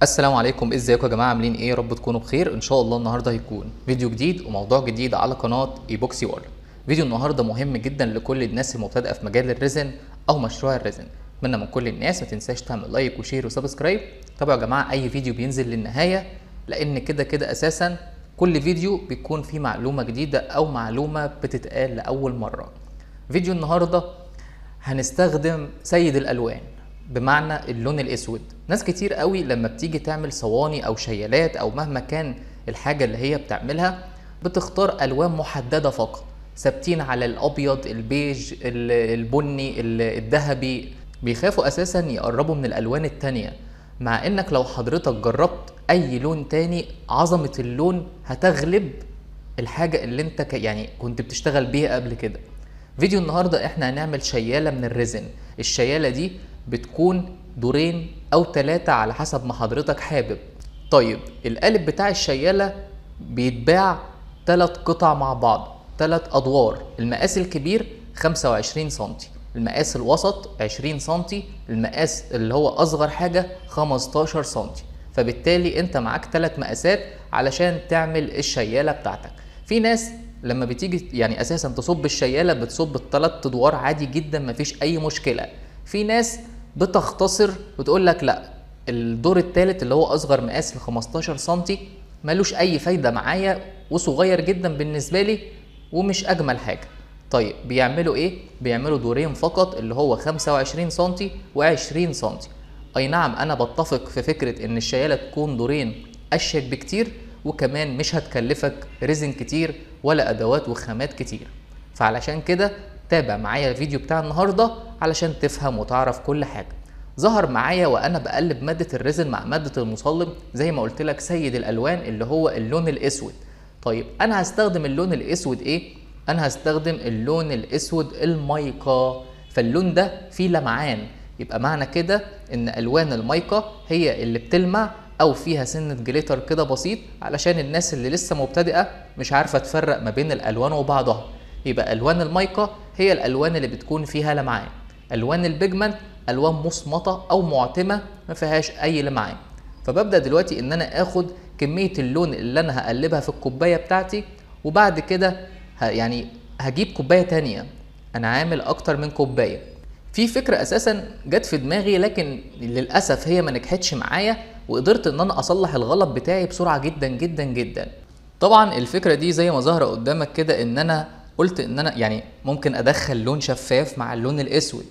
السلام عليكم ازيكم يا جماعه عاملين ايه يا رب تكونوا بخير ان شاء الله النهارده هيكون فيديو جديد وموضوع جديد على قناه ايبوكسي وورلد فيديو النهارده مهم جدا لكل الناس المبتدئه في مجال الريزن او مشروع الريزن اتمنى من كل الناس ما تنساش تعمل لايك وشير وسبسكرايب تابعوا يا جماعه اي فيديو بينزل للنهايه لان كده كده اساسا كل فيديو بيكون فيه معلومه جديده او معلومه بتتقال لاول مره فيديو النهارده هنستخدم سيد الالوان بمعنى اللون الاسود ناس كتير قوي لما بتيجي تعمل صواني او شيالات او مهما كان الحاجه اللي هي بتعملها بتختار الوان محدده فقط ثابتين على الابيض البيج ال- البني ال- الذهبي بيخافوا اساسا يقربوا من الالوان التانية مع انك لو حضرتك جربت اي لون تاني عظمه اللون هتغلب الحاجه اللي انت ك... يعني كنت بتشتغل بيها قبل كده فيديو النهارده احنا هنعمل شياله من الريزن الشياله دي بتكون دورين او ثلاثة على حسب ما حضرتك حابب طيب القالب بتاع الشياله بيتباع ثلاث قطع مع بعض ثلاث ادوار المقاس الكبير 25 سم المقاس الوسط 20 سم المقاس اللي هو اصغر حاجه 15 سم فبالتالي انت معاك ثلاث مقاسات علشان تعمل الشياله بتاعتك في ناس لما بتيجي يعني اساسا تصب الشياله بتصب الثلاث ادوار عادي جدا مفيش اي مشكله في ناس بتختصر وتقول لك لا الدور الثالث اللي هو اصغر مقاس ل 15 سم ملوش اي فايده معايا وصغير جدا بالنسبه لي ومش اجمل حاجه طيب بيعملوا ايه بيعملوا دورين فقط اللي هو 25 سم و20 سم اي نعم انا بتفق في فكره ان الشياله تكون دورين اشيك بكتير وكمان مش هتكلفك ريزن كتير ولا ادوات وخامات كتير فعلشان كده تابع معايا الفيديو بتاع النهارده علشان تفهم وتعرف كل حاجه ظهر معايا وانا بقلب ماده الريزن مع ماده المصلب زي ما قلت لك سيد الالوان اللي هو اللون الاسود طيب انا هستخدم اللون الاسود ايه انا هستخدم اللون الاسود المايكا فاللون ده فيه لمعان يبقى معنى كده ان الوان المايكا هي اللي بتلمع او فيها سنه جليتر كده بسيط علشان الناس اللي لسه مبتدئه مش عارفه تفرق ما بين الالوان وبعضها يبقى الوان المايكا هي الالوان اللي بتكون فيها لمعان الوان البيجمنت الوان مصمطه او معتمه ما فيهاش اي لمعان فببدا دلوقتي ان انا اخد كميه اللون اللي انا هقلبها في الكوبايه بتاعتي وبعد كده ه- يعني هجيب كوبايه تانية انا عامل اكتر من كوبايه في فكره اساسا جت في دماغي لكن للاسف هي ما نجحتش معايا وقدرت ان انا اصلح الغلط بتاعي بسرعه جدا جدا جدا طبعا الفكره دي زي ما ظاهره قدامك كده ان انا قلت ان انا يعني ممكن ادخل لون شفاف مع اللون الاسود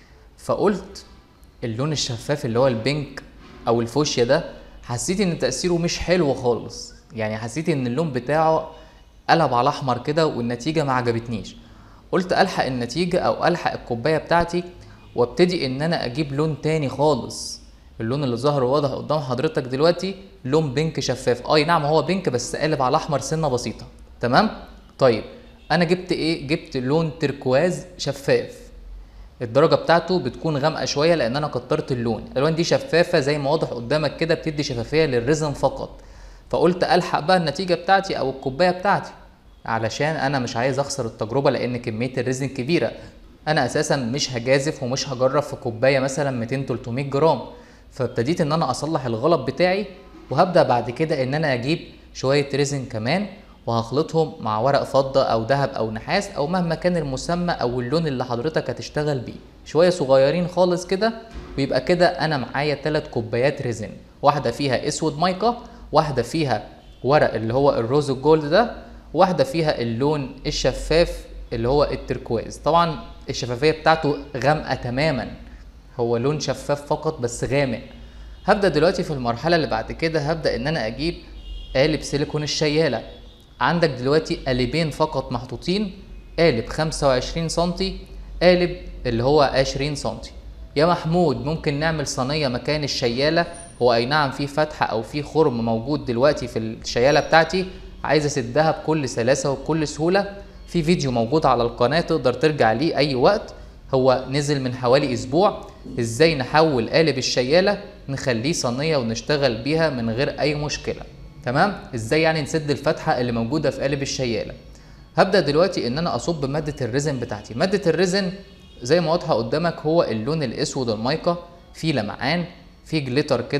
فقلت اللون الشفاف اللي هو البينك او الفوشيا ده حسيت ان تاثيره مش حلو خالص يعني حسيت ان اللون بتاعه قلب على احمر كده والنتيجه ما عجبتنيش قلت الحق النتيجه او الحق الكوبايه بتاعتي وابتدي ان انا اجيب لون تاني خالص اللون اللي ظهر واضح قدام حضرتك دلوقتي لون بينك شفاف اي نعم هو بينك بس قالب على احمر سنه بسيطه تمام طيب انا جبت ايه جبت لون تركواز شفاف الدرجة بتاعته بتكون غامقة شوية لأن أنا كترت اللون، الألوان دي شفافة زي ما واضح قدامك كده بتدي شفافية للريزن فقط، فقلت ألحق بقى النتيجة بتاعتي أو الكوباية بتاعتي علشان أنا مش عايز أخسر التجربة لأن كمية الريزن كبيرة، أنا أساسا مش هجازف ومش هجرب في كوباية مثلا 200 300 جرام، فابتديت إن أنا أصلح الغلط بتاعي وهبدأ بعد كده إن أنا أجيب شوية ريزن كمان وهخلطهم مع ورق فضة أو ذهب أو نحاس أو مهما كان المسمى أو اللون اللي حضرتك هتشتغل بيه شوية صغيرين خالص كده ويبقى كده أنا معايا تلات كوبايات ريزن واحدة فيها أسود مايكا واحدة فيها ورق اللي هو الروز الجولد ده واحدة فيها اللون الشفاف اللي هو التركواز طبعا الشفافية بتاعته غامقة تماما هو لون شفاف فقط بس غامق هبدأ دلوقتي في المرحلة اللي بعد كده هبدأ إن أنا أجيب قالب سيليكون الشيالة عندك دلوقتي قالبين فقط محطوطين قالب 25 سنتي قالب اللي هو 20 سنتي يا محمود ممكن نعمل صينية مكان الشيالة هو أي نعم في فتحة أو في خرم موجود دلوقتي في الشيالة بتاعتي عايز أسدها بكل سلاسة وبكل سهولة في فيديو موجود على القناة تقدر ترجع ليه أي وقت هو نزل من حوالي أسبوع إزاي نحول قالب الشيالة نخليه صينية ونشتغل بيها من غير أي مشكلة تمام ازاي يعني نسد الفتحه اللي موجوده في قالب الشياله هبدا دلوقتي ان انا اصب ماده الريزن بتاعتي ماده الريزن زي ما واضحه قدامك هو اللون الاسود المايكا فيه لمعان فيه جليتر كده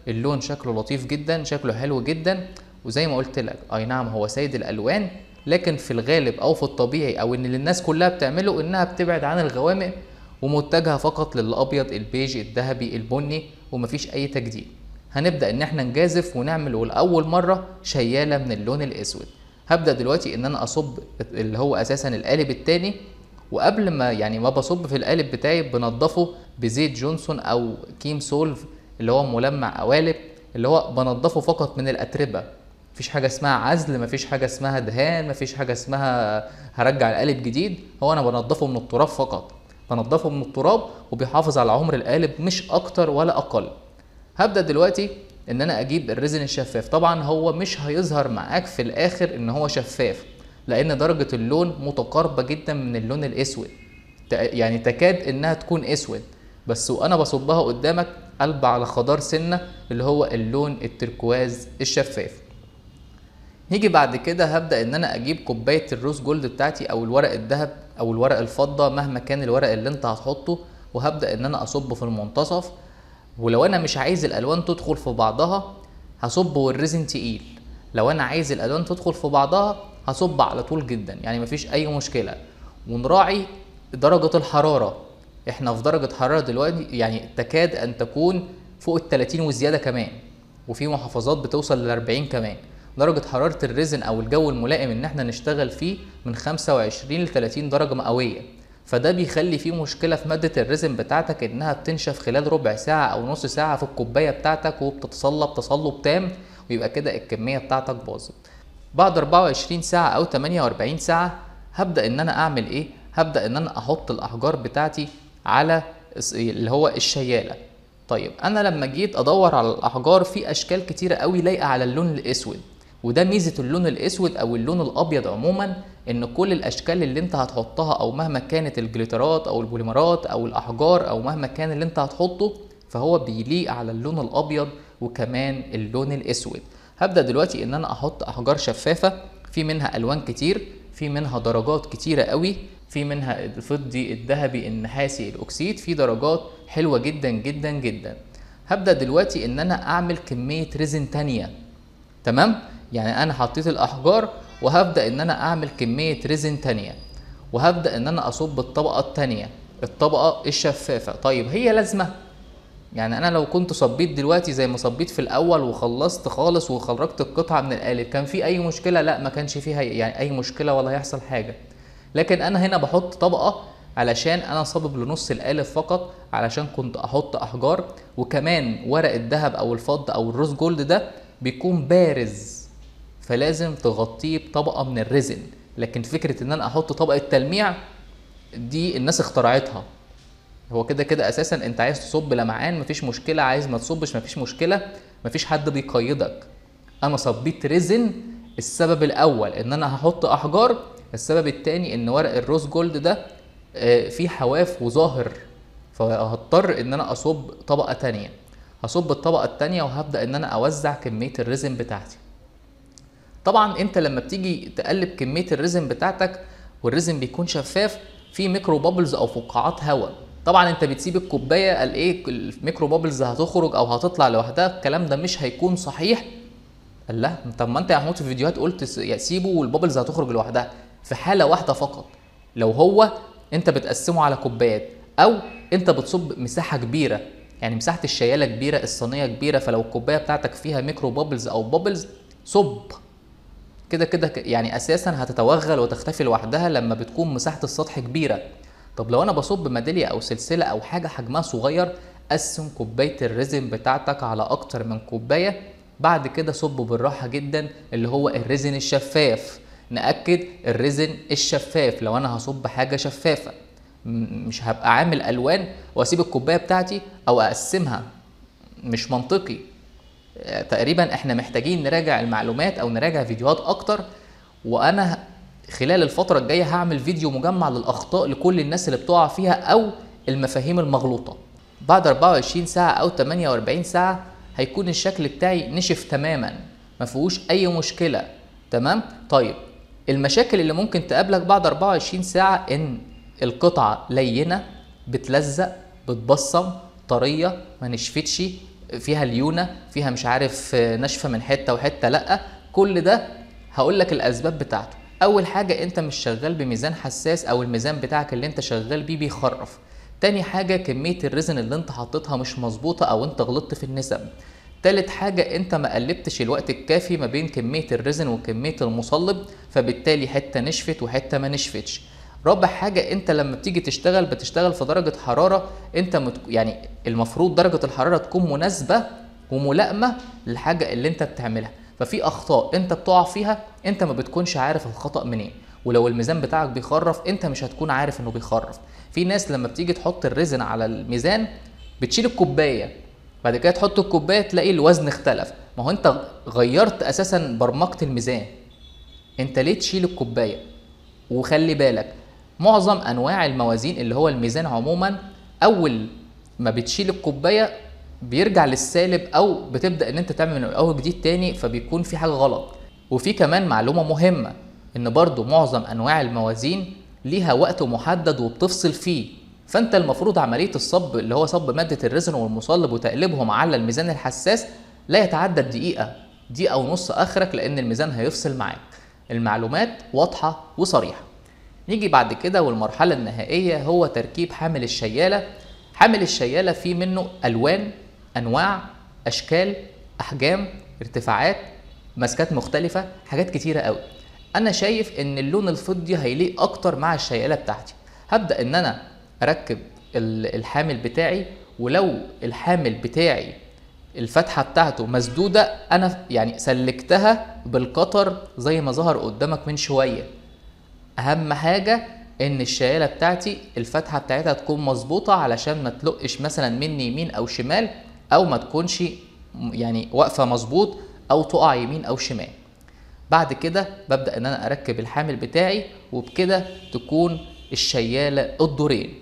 اللون شكله لطيف جدا شكله حلو جدا وزي ما قلت لك اي نعم هو سيد الالوان لكن في الغالب او في الطبيعي او ان اللي الناس كلها بتعمله انها بتبعد عن الغوامق ومتجهه فقط للابيض البيج الذهبي البني ومفيش اي تجديد هنبدا ان احنا نجازف ونعمل لاول مره شياله من اللون الاسود هبدا دلوقتي ان انا اصب اللي هو اساسا القالب التاني وقبل ما يعني ما بصب في القالب بتاعي بنضفه بزيت جونسون او كيم سولف اللي هو ملمع قوالب اللي هو بنضفه فقط من الاتربه مفيش حاجه اسمها عزل مفيش حاجه اسمها دهان مفيش حاجه اسمها هرجع القالب جديد هو انا بنضفه من التراب فقط بنضفه من التراب وبيحافظ على عمر القالب مش اكتر ولا اقل هبدا دلوقتي ان انا اجيب الريزن الشفاف طبعا هو مش هيظهر معاك في الاخر ان هو شفاف لان درجه اللون متقاربه جدا من اللون الاسود يعني تكاد انها تكون اسود بس وانا بصبها قدامك قلب على خضار سنه اللي هو اللون التركواز الشفاف نيجي بعد كده هبدا ان انا اجيب كوبايه الروز جولد بتاعتي او الورق الذهب او الورق الفضه مهما كان الورق اللي انت هتحطه وهبدا ان انا اصبه في المنتصف ولو انا مش عايز الالوان تدخل في بعضها هصب والريزن تقيل لو انا عايز الالوان تدخل في بعضها هصب على طول جدا يعني مفيش اي مشكله ونراعي درجه الحراره احنا في درجه حراره دلوقتي يعني تكاد ان تكون فوق ال 30 وزياده كمان وفي محافظات بتوصل ل 40 كمان درجة حرارة الريزن أو الجو الملائم إن احنا نشتغل فيه من 25 ل 30 درجة مئوية فده بيخلي فيه مشكلة في مادة الريزن بتاعتك إنها بتنشف خلال ربع ساعة أو نص ساعة في الكوباية بتاعتك وبتتصلب تصلب تام ويبقى كده الكمية بتاعتك باظت بعد 24 ساعة أو 48 ساعة هبدأ إن أنا أعمل إيه؟ هبدأ إن أنا أحط الأحجار بتاعتي على اللي هو الشيالة طيب أنا لما جيت أدور على الأحجار في أشكال كتيرة قوي لايقة على اللون الأسود وده ميزه اللون الاسود او اللون الابيض عموما ان كل الاشكال اللي انت هتحطها او مهما كانت الجليترات او البوليمرات او الاحجار او مهما كان اللي انت هتحطه فهو بيليق على اللون الابيض وكمان اللون الاسود هبدا دلوقتي ان انا احط احجار شفافه في منها الوان كتير في منها درجات كتيره قوي في منها الفضي الذهبي النحاسي الاكسيد في درجات حلوه جدا جدا جدا هبدا دلوقتي ان انا اعمل كميه ريزن تانية تمام يعني انا حطيت الاحجار وهبدا ان انا اعمل كميه ريزن تانية وهبدا ان انا اصب الطبقه التانية الطبقه الشفافه طيب هي لازمه يعني انا لو كنت صبيت دلوقتي زي ما صبيت في الاول وخلصت خالص وخرجت القطعه من القالب كان في اي مشكله لا ما كانش فيها يعني اي مشكله ولا هيحصل حاجه لكن انا هنا بحط طبقه علشان انا صابب لنص القالب فقط علشان كنت احط احجار وكمان ورق الذهب او الفضه او الروز جولد ده بيكون بارز فلازم تغطيه بطبقه من الريزن لكن فكره ان انا احط طبقه تلميع دي الناس اخترعتها هو كده كده اساسا انت عايز تصب لمعان مفيش مشكله عايز ما تصبش مفيش مشكله مفيش حد بيقيدك انا صبيت ريزن السبب الاول ان انا هحط احجار السبب التاني ان ورق الروز جولد ده آه، فيه حواف وظاهر فهضطر ان انا اصب طبقه تانية هصب الطبقه التانية وهبدا ان انا اوزع كميه الريزن بتاعتي طبعا انت لما بتيجي تقلب كميه الريزن بتاعتك والريزن بيكون شفاف في ميكرو بابلز او فقاعات هواء طبعا انت بتسيب الكوبايه قال ايه الميكرو بابلز هتخرج او هتطلع لوحدها الكلام ده مش هيكون صحيح قال لا طب ما انت يا محمود في فيديوهات قلت س- يا سيبه والبابلز هتخرج لوحدها في حاله واحده فقط لو هو انت بتقسمه على كوبايات او انت بتصب مساحه كبيره يعني مساحه الشياله كبيره الصينيه كبيره فلو الكوبايه بتاعتك فيها ميكرو بابلز او بابلز صب كده كده ك- يعني اساسا هتتوغل وتختفي لوحدها لما بتكون مساحه السطح كبيره طب لو انا بصب ميداليه او سلسله او حاجه حجمها صغير قسم كوبايه الريزن بتاعتك على اكتر من كوبايه بعد كده صبه بالراحه جدا اللي هو الريزن الشفاف ناكد الريزن الشفاف لو انا هصب حاجه شفافه م- مش هبقى عامل الوان واسيب الكوبايه بتاعتي او اقسمها مش منطقي تقريبا احنا محتاجين نراجع المعلومات او نراجع فيديوهات اكتر وانا خلال الفتره الجايه هعمل فيديو مجمع للاخطاء لكل الناس اللي بتقع فيها او المفاهيم المغلوطه بعد 24 ساعه او 48 ساعه هيكون الشكل بتاعي نشف تماما ما فيهوش اي مشكله تمام طيب المشاكل اللي ممكن تقابلك بعد 24 ساعه ان القطعه لينه بتلزق بتبصم طريه ما نشفتش فيها ليونه فيها مش عارف آه، ناشفه من حته وحته لا كل ده هقول لك الاسباب بتاعته اول حاجه انت مش شغال بميزان حساس او الميزان بتاعك اللي انت شغال بيه بيخرف تاني حاجه كميه الريزن اللي انت حاططها مش مظبوطه او انت غلطت في النسب تالت حاجة انت ما قلبتش الوقت الكافي ما بين كمية الريزن وكمية المصلب فبالتالي حتة نشفت وحتة ما نشفتش رابع حاجة انت لما بتيجي تشتغل بتشتغل في درجة حرارة انت مت... يعني المفروض درجة الحرارة تكون مناسبة وملائمة للحاجة اللي انت بتعملها ففي اخطاء انت بتقع فيها انت ما بتكونش عارف الخطأ منين ولو الميزان بتاعك بيخرف انت مش هتكون عارف انه بيخرف في ناس لما بتيجي تحط الريزن على الميزان بتشيل الكوباية بعد كده تحط الكوبايه تلاقي الوزن اختلف ما هو انت غيرت اساسا برمجه الميزان انت ليه تشيل الكوبايه وخلي بالك معظم انواع الموازين اللي هو الميزان عموما اول ما بتشيل الكوبايه بيرجع للسالب او بتبدا ان انت تعمل من الاول جديد تاني فبيكون في حاجه غلط وفي كمان معلومه مهمه ان برضو معظم انواع الموازين ليها وقت محدد وبتفصل فيه فانت المفروض عمليه الصب اللي هو صب ماده الريزن والمصلب وتقليبهم على الميزان الحساس لا يتعدى دقيقه دقيقه ونص اخرك لان الميزان هيفصل معاك المعلومات واضحه وصريحه نيجي بعد كده والمرحله النهائيه هو تركيب حامل الشياله حامل الشياله فيه منه الوان انواع اشكال احجام ارتفاعات ماسكات مختلفه حاجات كتيره قوي انا شايف ان اللون الفضي هيليق اكتر مع الشياله بتاعتي هبدا ان انا اركب ال- الحامل بتاعي ولو الحامل بتاعي الفتحه بتاعته مسدوده انا يعني سلكتها بالقطر زي ما ظهر قدامك من شويه اهم حاجه ان الشياله بتاعتي الفتحه بتاعتها تكون مظبوطه علشان ما تلقش مثلا مني يمين او شمال او ما تكونش م- يعني واقفه مظبوط او تقع يمين او شمال بعد كده ببدا ان انا اركب الحامل بتاعي وبكده تكون الشياله الدورين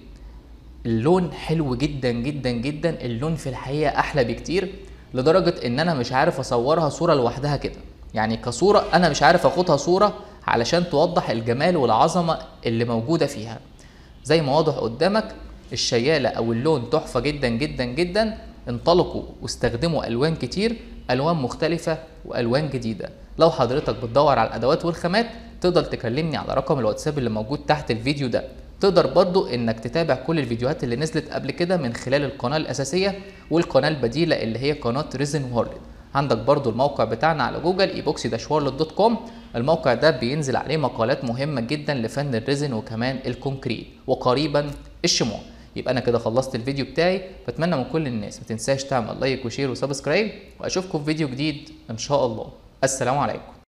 اللون حلو جدا جدا جدا اللون في الحقيقه احلى بكتير لدرجه ان انا مش عارف اصورها صوره لوحدها كده يعني كصوره انا مش عارف اخدها صوره علشان توضح الجمال والعظمه اللي موجوده فيها زي ما واضح قدامك الشياله او اللون تحفه جدا جدا جدا انطلقوا واستخدموا الوان كتير الوان مختلفه والوان جديده لو حضرتك بتدور على الادوات والخامات تقدر تكلمني على رقم الواتساب اللي موجود تحت الفيديو ده تقدر برضو انك تتابع كل الفيديوهات اللي نزلت قبل كده من خلال القناه الاساسيه والقناه البديله اللي هي قناه ريزن وورلد عندك برضو الموقع بتاعنا على جوجل ايبوكسي داشوارلد دوت كوم الموقع ده بينزل عليه مقالات مهمه جدا لفن الريزن وكمان الكونكريت وقريبا الشموع يبقى انا كده خلصت الفيديو بتاعي بتمنى من كل الناس ما تنساش تعمل لايك وشير وسبسكرايب واشوفكم في فيديو جديد ان شاء الله السلام عليكم